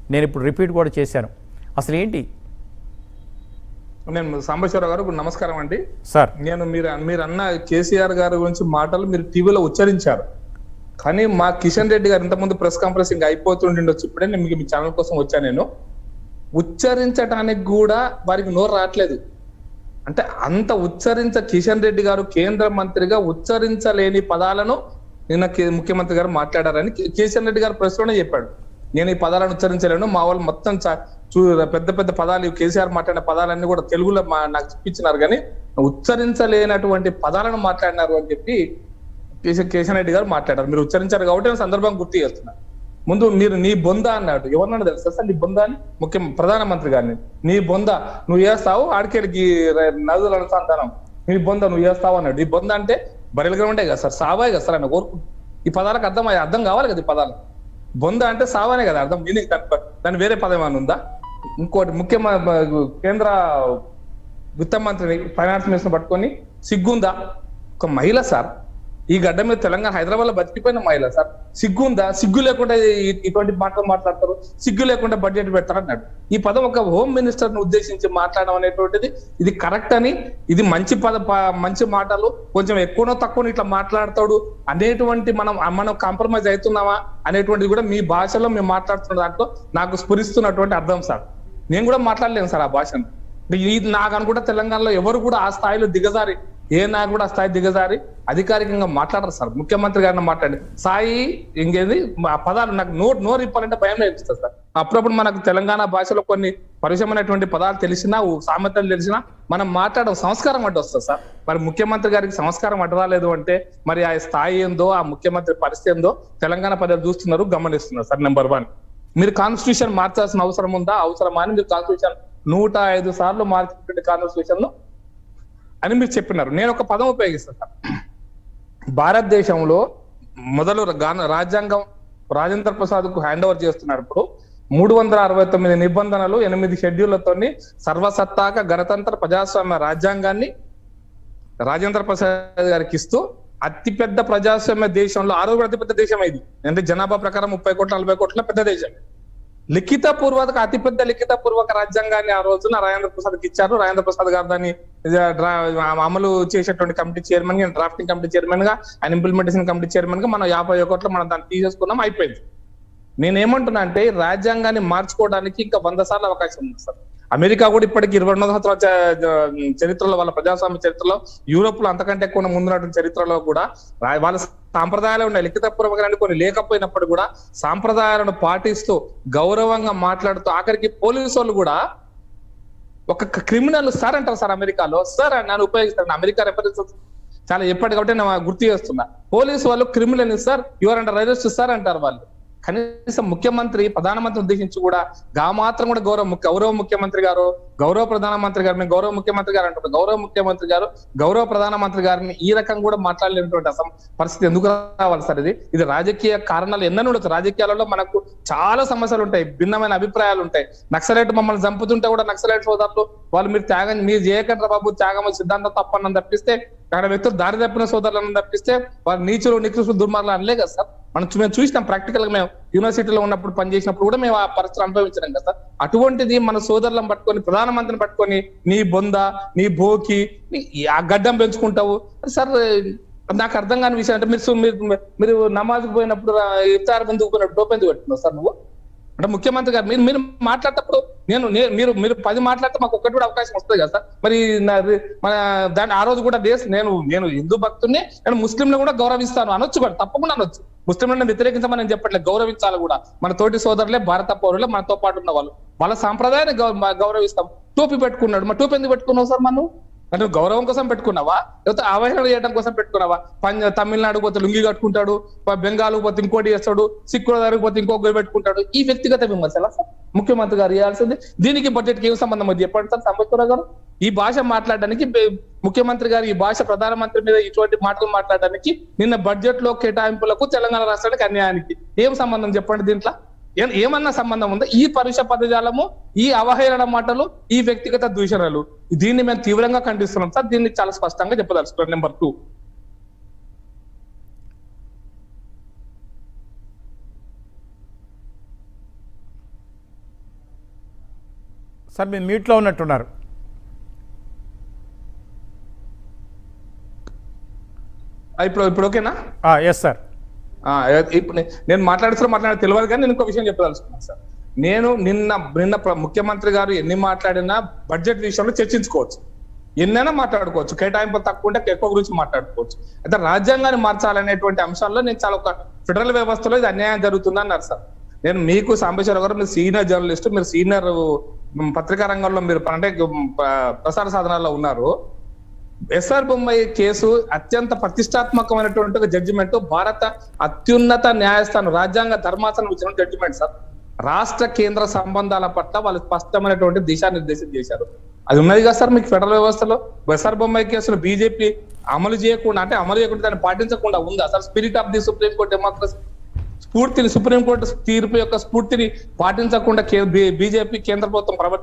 నేను ఇప్పుడు రిపీట్ కూడా చేశాను అసలు ఏంటి నేను సాంబశ్వరరావు గారు ఇప్పుడు నమస్కారం అండి సార్ నేను మీరు మీరు అన్న కేసీఆర్ గారి గురించి మాటలు మీరు టీవీలో ఉచ్చరించారు కానీ మా కిషన్ రెడ్డి గారు ఇంతకుముందు ప్రెస్ కాన్ఫరెన్స్ ఇంకా అయిపోతుండొచ్చు ఇప్పుడే నేను మీకు మీ ఛానల్ కోసం వచ్చాను నేను ఉచ్చరించడానికి కూడా వారికి నోరు రావట్లేదు అంటే అంత ఉచ్చరించ కిషన్ రెడ్డి గారు కేంద్ర మంత్రిగా ఉచ్చరించలేని పదాలను నిన్న కే- ముఖ్యమంత్రి గారు మాట్లాడారని కే- కిషన్ రెడ్డి గారు ప్రెస్ లోనే చెప్పాడు నేను ఈ పదాలను ఉచ్చరించలేను మా వాళ్ళు మొత్తం చ- చూ- పెద్ద పెద్ద పదాలు కేసీఆర్ మాట్లాడిన పదాలన్నీ కూడా తెలుగులో మా నాకు చూపించినారు కానీ ఉచ్చరించలేనటువంటి పదాలను మాట్లాడినారు అని చెప్పి కేశ- కేశవ్ రెడ్డి గారు మాట్లాడారు మీరు ఉచ్చరించారు కాబట్టి నేను సందర్భం గుర్తు చేస్తున్నా ముందు మీరు నీ బొంద అన్నాడు ఎవరన్నా తెలుసా సార్ నీ బొంద అని ముఖ్య ప్రధానమంత్రి గారిని నీ బొంద నువ్వు చేస్తావు ఆడికెళ్ళి నదుల అనుసంధానం నీ బొంద నువ్వు చేస్తావు అన్నాడు ఈ బొంద అంటే బరిలుగా ఉండే కదా సార్ సావాయి కదా సార్ ఆయన కోరుకు ఈ పదాలకు అర్థం అయ్యి- అర్థం కావాలి కదా ఈ పదాలు బొంద అంటే సావానే కదా అర్థం మీనింగ్ దాని దాని వేరే పదం ఏమైనా ఉందా ఇంకోటి ముఖ్యమంత్రి కేంద్ర విత్త మంత్రిని ఫైనాన్స్ మినిస్టర్ పట్టుకొని సిగ్గుందా ఒక మహిళ సార్ ఈ గడ్డ మీద తెలంగాణ హైదరాబాద్ లో బతికిపోయిన మహిళ సార్ సిగ్గుందా సిగ్గు లేకుండా ఈ- ఇటువంటి మాటలు మాట్లాడతారు సిగ్గు లేకుండా బడ్జెట్ పెడతారు అన్నాడు ఈ పదం ఒక హోమ్ మినిస్టర్ ను ఉద్దేశించి మాట్లాడడం అనేటువంటిది ఇది కరెక్ట్ అని ఇది మంచి పద ప- మంచి మాటలు కొంచెం ఎక్కువనో తక్కువ ఇట్లా మాట్లాడతాడు అనేటువంటి మనం మనం కాంప్రమైజ్ అవుతున్నామా అనేటువంటిది కూడా మీ భాషలో మేము మాట్లాడుతున్న దాంట్లో నాకు స్ఫురిస్తున్నటువంటి అర్థం సార్ నేను కూడా మాట్లాడలేను సార్ ఆ భాషను ఇది నాకు అనుకుంటా తెలంగాణలో ఎవరు కూడా ఆ స్థాయిలో దిగజారి ఏ నాయకుడు కూడా ఆ స్థాయి దిగజారి అధికారికంగా మాట్లాడరు సార్ ముఖ్యమంత్రి గారిని మాట్లాడి సాయి ఇంకేంది ఆ పదాలు నాకు నోరు నోరు ఇప్పాలంటే భయం నేర్పిస్తారు సార్ అప్పుడప్పుడు మనకు తెలంగాణ భాషలో కొన్ని పరిచయమైనటువంటి పదాలు తెలిసినా ఊ- సామెతలు తెలిసినా మనం మాట్లాడడం సంస్కారం అడ్డు వస్తుంది సార్ మరి ముఖ్యమంత్రి గారికి సంస్కారం అడ్డు రాలేదు అంటే మరి ఆ స్థాయి ఏందో ఆ ముఖ్యమంత్రి పరిస్థితి ఏందో తెలంగాణ ప్రజలు చూస్తున్నారు గమనిస్తున్నారు సార్ నెంబర్ వన్ మీరు కాన్స్టిట్యూషన్ మార్చాల్సిన అవసరం ఉందా అవసరమా అని మీరు కాన్స్టిట్యూషన్ నూట ఐదు సార్లు మార్చినటువంటి కాన్స్టిట్యూషన్ లో అని మీరు చెప్పినారు నేను ఒక పదం ఉపయోగిస్తాను సార్ భారతదేశంలో మొదలు గాన- రాజ్యాంగం రాజేంద్ర ప్రసాద్ కు హ్యాండ్ ఓవర్ చేస్తున్నప్పుడు మూడు వందల అరవై తొమ్మిది నిబంధనలు ఎనిమిది షెడ్యూళ్లతోని సర్వసత్తాక గణతంత్ర ప్రజాస్వామ్య రాజ్యాంగాన్ని రాజేంద్ర ప్రసాద్ గారికి ఇస్తూ అతిపెద్ద ప్రజాస్వామ్య దేశంలో ఆరో అతిపెద్ద దేశం ఇది అంటే జనాభా ప్రకారం ముప్పై కోట్ల నలభై కోట్ల పెద్ద దేశం లిఖిత పూర్వక అతిపెద్ద లిఖిత పూర్వక రాజ్యాంగాన్ని ఆ రోజున రాజేంద్ర ప్రసాద్ కి ఇచ్చారు రాజేంద్ర ప్రసాద్ గారు దాన్ని డ్రా- డ్రా- అమలు చేసేటువంటి కమిటీ చైర్మన్ గా డ్రాఫ్టింగ్ కమిటీ చైర్మన్ గా అండ్ ఇంప్లిమెంటేషన్ కమిటీ చైర్మన్ గా మనం యాభై కోట్ల మనం దాన్ని తీసేసుకున్నాం అయిపోయింది నేనేమంటున్నా అంటే రాజ్యాంగాన్ని మార్చుకోవడానికి ఇంకా వంద సార్లు అవకాశం ఉంది సార్ అమెరికా కూడా ఇప్పటికి ఇరవై రెండు సంవత్సరాల చ- చ- చరిత్రలో వాళ్ళ ప్రజాస్వామ్య చరిత్రలో యూరోప్ లో అంతకంటే ఎక్కువ ముందున్నటువంటి చరిత్రలో కూడా రా- వాళ్ళ సాంప్రదాయాలు ఉన్నాయి లిఖితపూర్వకంగా కొన్ని లేకపోయినప్పుడు కూడా సాంప్రదాయాలను పాటిస్తూ గౌరవంగా మాట్లాడుతూ ఆఖరికి పోలీసు వాళ్ళు కూడా ఒక క్రిమినల్ సార్ అంటారు సార్ అమెరికాలో సార్ అని నన్ను ఉపయోగిస్తాను అమెరికా రెఫరెన్సెస్ చాలా ఎప్పటి కాబట్టి నేను గుర్తు చేస్తున్నా పోలీసు వాళ్ళు criminal sir your under arrest sir అంటారు వాళ్ళు కనీసం ముఖ్యమంత్రి ప్రధానమంత్రి ఉద్దేశించి కూడా గా మాత్రం కూడా గౌరవ ముఖ్య- గౌరవ ముఖ్యమంత్రి గారు గౌరవ ప్రధానమంత్రి గారు మేము గౌరవ ముఖ్యమంత్రి గారు అంటున్నారు గౌరవ ముఖ్యమంత్రి గారు గౌరవ ప్రధానమంత్రి గారిని ఈ రకం కూడా మాట్లాడలేనటువంటి అసం పరిస్థితి ఎందుకు రావాలి సార్ ఇది ఇది రాజకీయ కారణాలు ఎన్నో ఉండొచ్చు రాజకీయాలలో మనకు చాలా సమస్యలు ఉంటాయి భిన్నమైన అభిప్రాయాలు ఉంటాయి నక్సలైట్ మమ్మల్ని చంపుతుంటే కూడా నక్సలైట్ సోదరులు వాళ్ళు మీరు త్యాగం మీరు చేయకండి బాబు త్యాగం సిద్ధాంతం తప్పని తప్పిస్తే అక్కడ వ్యక్తులు దారి తప్పిన సోదరులను తప్పిస్తే వారు నీచులు నికృష్టులు దుర్మార్గులు అనలే కదా సార్ మనం చూ- మేము చూసినాం ప్రాక్టికల్ గా మేము యూనివర్సిటీలో ఉన్నప్పుడు పనిచేసినప్పుడు కూడా మేము ఆ పరిస్థితులు అనుభవించినాం కదా సార్ అటువంటిది మన సోదరులను పట్టుకొని ప్రధానమంత్రిని పట్టుకొని నీ బొంద నీ బోకి నీ- ఆ గడ్డం పెంచుకుంటావు సార్ నాకు అర్థం కాని విషయం అంటే మీరు సు- మీరు మీరు నమాజ్కి పోయినప్పుడు ఇఫ్తార్ ముందుకు పోయినప్పుడు టోప్ ఎందుకు పెట్టుకున్నావు సార్ నువ్వు అంటే ముఖ్యమంత్రి గారు మీరు మీరు మాట్లాడేటప్పుడు నేను నే- మీరు మీరు పది మాట్లాడితే మాకు ఒక్కటి కూడా అవకాశం వస్తుంది కదా సార్ మరి నా- మన దాని ఆ రోజు కూడా దేశ నేను నేను హిందూ భక్తుడిని నేను ముస్లింలు కూడా గౌరవిస్తాను అనొచ్చు కూడా తప్పకుండా అనొచ్చు ముస్లింలను వ్యతిరేకించమని నేను చెప్పట్లేదు గౌరవించాలి కూడా మన తోటి సోదరులే భారత పౌరులే మనతో పాటు ఉన్న వాళ్ళు వాళ్ళ సాంప్రదాయాన్ని గౌ- మ- గౌరవిస్తాం టోపీ పెట్టుకున్నాడు మరి టోపీ ఎందుకు పెట్టుకున్నావు సార్ మనం అంటే నువ్వు గౌరవం కోసం పెట్టుకున్నావా లేకపోతే అవహేళన చేయడం కోసం పెట్టుకున్నావా పంజ తమిళనాడు పోతే లుంగి కట్టుకుంటాడు ప- బెంగాల్ పోతే ఇంకోటి చేస్తాడు సిక్కుల దగ్గరకు పోతే ఇంకో గొయ్యి పెట్టుకుంటాడు ఈ వ్యక్తిగత విమర్శలా సార్ ముఖ్యమంత్రి గారు ఇవ్వాల్సింది దీనికి బడ్జెట్ కి ఏం సంబంధం అది చెప్పండి సార్ సంబత్వర గారు ఈ భాష మాట్లాడడానికి బె- ముఖ్యమంత్రి గారు ఈ భాష ప్రధానమంత్రి మీద ఇటువంటి మాటలు మాట్లాడడానికి నిన్న బడ్జెట్ లో కేటాయింపులకు తెలంగాణ రాష్ట్రానికి అన్యాయానికి ఏం సంబంధం చెప్పండి దీంట్లో ఏ- ఏమన్నా సంబంధం ఉందా ఈ పరుష పదజాలము ఈ అవహేళన మాటలు ఈ వ్యక్తిగత దూషణలు దీన్ని మేము తీవ్రంగా ఖండిస్తున్నాం సార్ దీన్ని చాలా స్పష్టంగా చెప్పదలుచుకున్నాం నెంబర్ టూ సార్ మీరు మీట్లో ఉన్నట్టున్నారు ఆ, ఇప్పుడు ఇప్పుడు ఓకేనా ఎస్ సార్ ఆ, ఇప్పుడు నే- నేను మాట్లాడుతున్నా మాట్లాడే తెలియదు కానీ నేను ఇంకో విషయం చెప్పదలుచుకున్నాను సార్ నేను నిన్న నిన్న ప్ర- ముఖ్యమంత్రి గారు ఎన్ని మాట్లాడినా బడ్జెట్ విషయంలో చర్చించుకోవచ్చు ఎన్నైనా మాట్లాడుకోవచ్చు కేటాయింపులు తక్కువ ఉంటే ఎక్కువ గురించి మాట్లాడుకోవచ్చు అయితే రాజ్యాంగాన్ని మార్చాలనేటువంటి అంశాల్లో నేను చాలా ఒక ఫెడరల్ వ్యవస్థలో ఇది అన్యాయం జరుగుతుంది అన్నారు సార్ నేను మీకు సాంబేశ్వర గారు మీరు సీనియర్ జర్నలిస్ట్ మీరు సీనియర్ పత్రికా రంగంలో మీరు అంటే ఉమ్, ప్ర- ప్రసార సాధనాల్లో ఉన్నారు ఎస్ఆర్ బొమ్మాయి కేసు అత్యంత ప్రతిష్టాత్మకమైనటువంటి ఒక జడ్జిమెంట్ భారత అత్యున్నత న్యాయస్థానం రాజ్యాంగ ధర్మాసనం ఇచ్చిన జడ్జిమెంట్ సార్ రాష్ట్ర కేంద్ర సంబంధాల పట్ల వాళ్ళు స్పష్టమైనటువంటి దిశానిర్దేశం చేశారు అది ఉన్నది కదా సార్ మీకు ఫెడరల్ వ్యవస్థలో ఎస్ఆర్ బొమ్మాయి కేసును బీజేపీ అమలు చేయకుండా అంటే అమలు చేయకుండా దాన్ని పాటించకుండా ఉందా అసలు spirit of the supreme court democracy స్ఫూర్తిని సుప్రీంకోర్టు తీర్పు యొక్క స్ఫూర్తిని పాటించకుండా బీజేపీ కేంద్ర ప్రభుత్వం ప్రవర్తి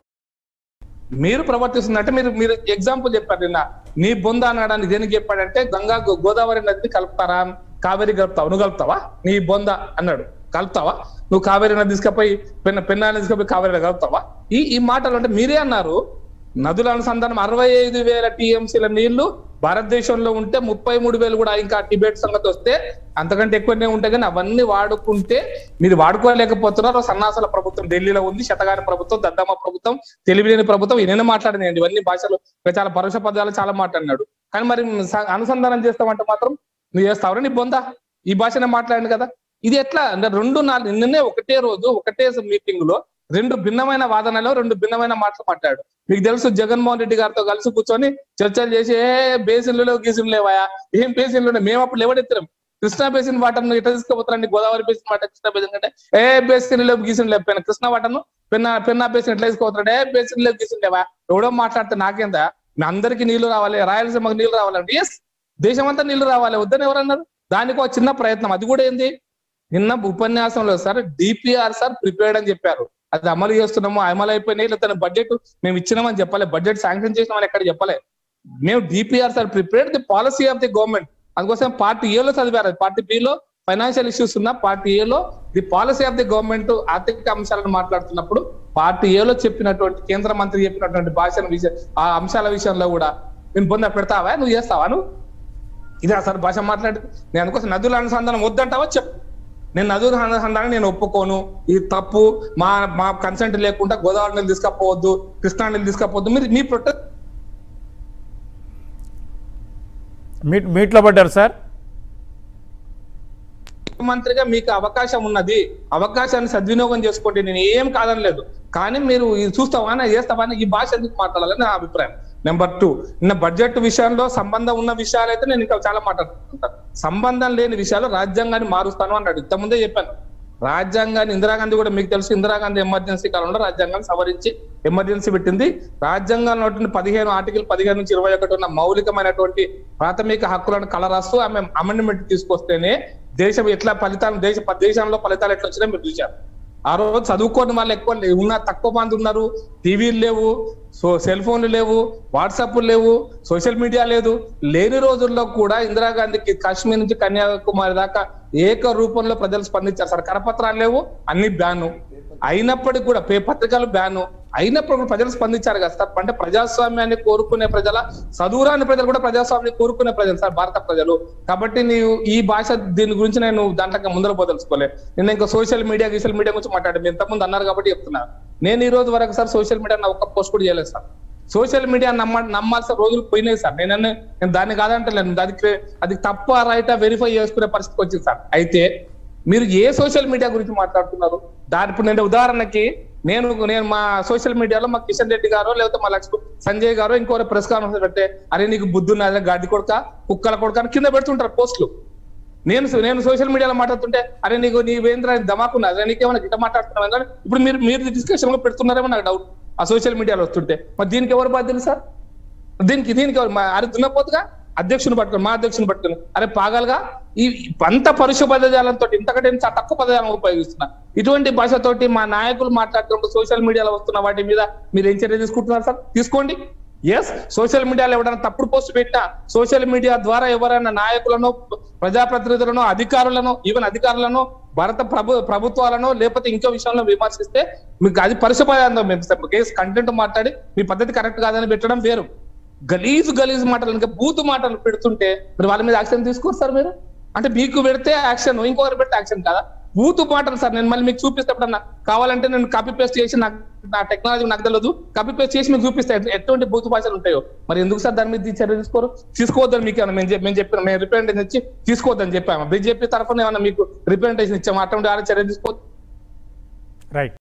మీరు ప్రవర్తిస్తుందంటే మీరు మీరు ఎగ్జాంపుల్ చెప్పారు నిన్న నీ బొంద అనడానికి దేనికి చెప్పాడంటే గంగా గో- గోదావరి నదిని కలుపుతారా కావేరి కలుపుతావు నువ్వు కలుపుతావా నీ బొంద అన్నాడు కలుపుతావా నువ్వు కావేరి నది తీసుకపోయి పెన్న పెన్నా తీసుకపోయి కావేరి కలుపుతావా ఈ ఈ మాటలు అంటే మీరే అన్నారు నదుల అనుసంధానం అరవై ఐదు వేల టీఎంసీల నీళ్లు భారతదేశంలో ఉంటే ముప్పై మూడు వేలు కూడా ఇంకా టిబెట్ సంగతి వస్తే అంతకంటే ఎక్కువనే ఉంటాయి కానీ అవన్నీ వాడుకుంటే మీరు వాడుకోలేకపోతున్నారు సన్నాసాల ప్రభుత్వం ఢిల్లీలో ఉంది శతగాని ప్రభుత్వం దద్దమ్మ ప్రభుత్వం తెలివిలేని ప్రభుత్వం ఈయన మాట్లాడినాయండి ఇవన్నీ భాషలు ఇంకా చాలా పరుష పదాలు చాలా మాట్లాడినాడు కానీ మరి స- అనుసంధానం చేస్తామంటే మాత్రం నువ్వు చేస్తావరా నీ బొందా ఈ భాషనే మాట్లాడింది కదా ఇది ఎట్లా అంటే రెండు నాలుగు నిన్ననే ఒకటే రోజు ఒకటే మీటింగ్ లో రెండు భిన్నమైన వాదనలో రెండు భిన్నమైన మాటలు మాట్లాడు మీకు తెలుసు జగన్మోహన్ రెడ్డి గారితో కలిసి కూర్చొని చర్చలు చేసి ఏ బేసిన్లు గీసిన్లు లేవాయా ఏం బేసిన్లు ఉన్నాయి మేము అప్పుడు లేవడెత్తాం కృష్ణా బేసిన్ వాటర్ ఎట్లా తీసుకుపోతారండి Godavari basin water Krishna basin కంటే ఏ బేసిన్ లేవు గీసిన్ లేవు పెన్న కృష్ణా వాటర్ను పెన్న పెన్నా బేసిన్ ఎట్లా తీసుకుపోతాడు ఏ బేసిన్ లేవు గీసిన్ లేవా ఎవడో మాట్లాడితే నాకేందా మీ అందరికి నీళ్లు రావాలి రాయలసీమకు నీళ్లు రావాలంటే ఎస్ దేశమంతా నీళ్లు రావాలి వద్దని ఎవరన్నారు దానికి ఒక చిన్న ప్రయత్నం అది కూడా ఏంది నిన్న ఉపన్యాసంలో సార్ డిపిఆర్ సార్ ప్రిపేర్డ్ అని చెప్పారు అది అమలు చేస్తున్నాము అమలు అయిపోయినాయి లేదా బడ్జెట్ మేము ఇచ్చినామని చెప్పలే బడ్జెట్ శాంక్షన్ చేసినామని ఎక్కడ చెప్పలే మేము DPR sir prepared the policy of the government అందుకోసం పార్టీ ఏలో చదివారు పార్టీ బిలో ఫైనాన్షియల్ ఇష్యూస్ ఉన్న పార్టీ ఏలో the policy of the government ఆర్థిక అంశాలను మాట్లాడుతున్నప్పుడు పార్టీ ఏలో చెప్పినటువంటి కేంద్ర మంత్రి చెప్పినటువంటి భాషల విషయం ఆ అంశాల విషయంలో కూడా నేను పొంద పెడతావా నువ్వు చేస్తావా నువ్వు ఇదే సార్ భాష మాట్లాడి నేను అందుకోసం నదుల అనుసంధానం వద్దంటావా చెప్పు నేను నదుల అనుసంధానం నేను ఒప్పుకోను ఇది తప్పు మా మా కన్సెంట్ లేకుండా గోదావరి నీళ్ళు తీసుకపోవద్దు కృష్ణా నీళ్ళు తీసుకపోవద్దు మీరు మీ ప్రొటెస్ట్ మీట్ మీట్లో పడ్డారు సార్ మంత్రిగా మీకు అవకాశం ఉన్నది అవకాశాన్ని సద్వినియోగం చేసుకోండి నేను ఏం కాదనలేదు కానీ మీరు ఇది చూస్తావా నా చేస్తావా అని ఈ భాష ఎందుకు మాట్లాడాలని నా అభిప్రాయం నెంబర్ టూ నిన్న బడ్జెట్ విషయంలో సంబంధం ఉన్న విషయాలు అయితే నేను ఇంకా చాలా మాట్లాడుతుంటాను సంబంధం లేని విషయాలు రాజ్యాంగాన్ని మారుస్తాను అన్నాడు ఇంతకుముందే చెప్పాను రాజ్యాంగాన్ని ఇందిరాగాంధీ కూడా మీకు తెలుసు ఇందిరాగాంధీ ఎమర్జెన్సీ కాలంలో రాజ్యాంగాన్ని సవరించి ఎమర్జెన్సీ పెట్టింది రాజ్యాంగంలో ఉన్నటువంటి పదిహేను ఆర్టికల్ పదిహేను నుంచి ఇరవై ఒకటి ఉన్న మౌలికమైనటువంటి ప్రాథమిక హక్కులను కలరాస్తూ ఆమె అమెండ్మెంట్ తీసుకొస్తేనే దేశం ఎట్లా ఫలితాలు దేశ దేశంలో ఫలితాలు ఎట్లా వచ్చినా మీరు చూశారు ఆ రోజు చదువుకోని వాళ్ళు ఎక్కువ లే- ఉన్న తక్కువ మంది ఉన్నారు టీవీలు లేవు సో సెల్ ఫోన్లు లేవు వాట్సాప్ లేవు సోషల్ మీడియా లేదు లేని రోజుల్లో కూడా ఇందిరాగాంధీకి కాశ్మీర్ నుంచి కన్యాకుమారి దాకా ఏక రూపంలో ప్రజలు స్పందించారు సార్ కరపత్రాలు లేవు అన్ని బ్యాను అయినప్పటికీ కూడా పే పత్రికలు బ్యాను అయినప్పుడు కూడా ప్రజలు స్పందించారు కదా సార్ అంటే ప్రజాస్వామ్యాన్ని కోరుకునే ప్రజల చదువురాని ప్రజలు కూడా ప్రజాస్వామ్యాన్ని కోరుకునే ప్రజలు సార్ భారత ప్రజలు కాబట్టి నీవు ఈ భాష దీని గురించి నేను దాంట్లో ముందర పోదలుచుకోలే నిన్న ఇంకా సోషల్ మీడియా సోషల్ మీడియా గురించి మాట్లాడి మీరు ఇంతకుముందు అన్నారు కాబట్టి చెప్తున్నా నేను ఈ రోజు వరకు సార్ సోషల్ మీడియా ఒక్క పోస్ట్ కూడా చేయలేదు సార్ సోషల్ మీడియా నమ్మ నమ్మాల్సిన రోజులు పోయినాయి సార్ నేను అన్న- నేను దాన్ని కాదంటలేను అది క్రే- అది తప్ప రైటా వెరిఫై చేసుకునే పరిస్థితి వచ్చింది సార్ అయితే మీరు ఏ సోషల్ మీడియా గురించి మాట్లాడుతున్నారు దాని ఇప్పుడు నేను ఉదాహరణకి నేను నేను మా సోషల్ మీడియాలో మా కిషన్ రెడ్డి గారో లేకపోతే మా లక్ష్మి సంజయ్ గారో ఇంకోరు ప్రెస్ కాన్ఫరెన్స్ పెడితే అరే నీకు బుద్ధి ఉన్నదా గడ్డి కొడక కుక్కల కొడక అని కింద పెడుతుంటారు పోస్టులు నేను నేను సోషల్ మీడియాలో మాట్లాడుతుంటే అరే నీకు నీ వేంద్ర దమాకున్నా అదే నీకేమైనా గిట్ట మాట్లాడుతున్నావు అని ఇప్పుడు మీరు మీరు డిస్కషన్ లో పెడుతున్నారేమో నాకు డౌట్ ఆ సోషల్ మీడియాలో వస్తుంటే మరి దీనికి ఎవరు బాధ్యులు సార్ దీనికి దీనికి ఎవరు మా- అరే దున్నపోతుగా అధ్యక్షుని పట్టుకొని మా అధ్యక్షుని పట్టుకొని అరే పాగలుగా ఈ అంత పరుష పదజాలంతో ఇంతకంటే నేను చాలా తక్కువ పదజాలం ఉపయోగిస్తున్నా ఇటువంటి భాషతోటి మా నాయకులు మాట్లాడుతున్నప్పుడు సోషల్ మీడియాలో వస్తున్న వాటి మీద మీరు ఏం చర్య తీసుకుంటున్నారు సార్ తీసుకోండి ఎస్ సోషల్ మీడియాలో ఎవరైనా తప్పుడు పోస్ట్ పెట్టినా సోషల్ మీడియా ద్వారా ఎవరైనా నాయకులను ప్రజాప్రతినిధులను అధికారులను ఈవెన్ అధికారులను భారత ప్రభు ప్రభుత్వాలను లేకపోతే ఇంకో విషయంలో విమర్శిస్తే మీకు అది పరిశుభ్రంగా మేము కేసు కంటెంట్ మాట్లాడి మీ పద్ధతి కరెక్ట్ కాదని పెట్టడం వేరు గలీజు గలీజు మాటలు ఇంకా బూతు మాటలు పెడుతుంటే మరి వాళ్ళ మీద యాక్షన్ తీసుకోరు సార్ మీరు అంటే మీకు పెడితే యాక్షన్ ఇంకొకరు పెడితే యాక్షన్ కదా బూతు మాటలు సార్ నేను మళ్ళీ మీకు చూపిస్తే ఎప్పుడన్నా కావాలంటే నేను కాపీ పేస్ట్ చేసి నాకు నా టెక్నాలజీ నాకు తెలియదు కాపీ పేస్ట్ చేసి మీకు చూపిస్తే ఎట్- ఎటువంటి బూతు భాషలు ఉంటాయో మరి ఎందుకు సార్ దాని మీద ఈ చర్య తీసుకోరు తీసుకోవద్దని మీకు ఏమన్నా మేము చెప్- మేము చెప్పిన మేము రిప్రజెంటేషన్ ఇచ్చి తీసుకోవద్దని చెప్పాము బీజేపీ తరఫున ఏమన్నా మీకు రిప్రజెంటేషన్ ఇచ్చాము అటువంటి వారి చర్య తీసుకోవద్దు రైట్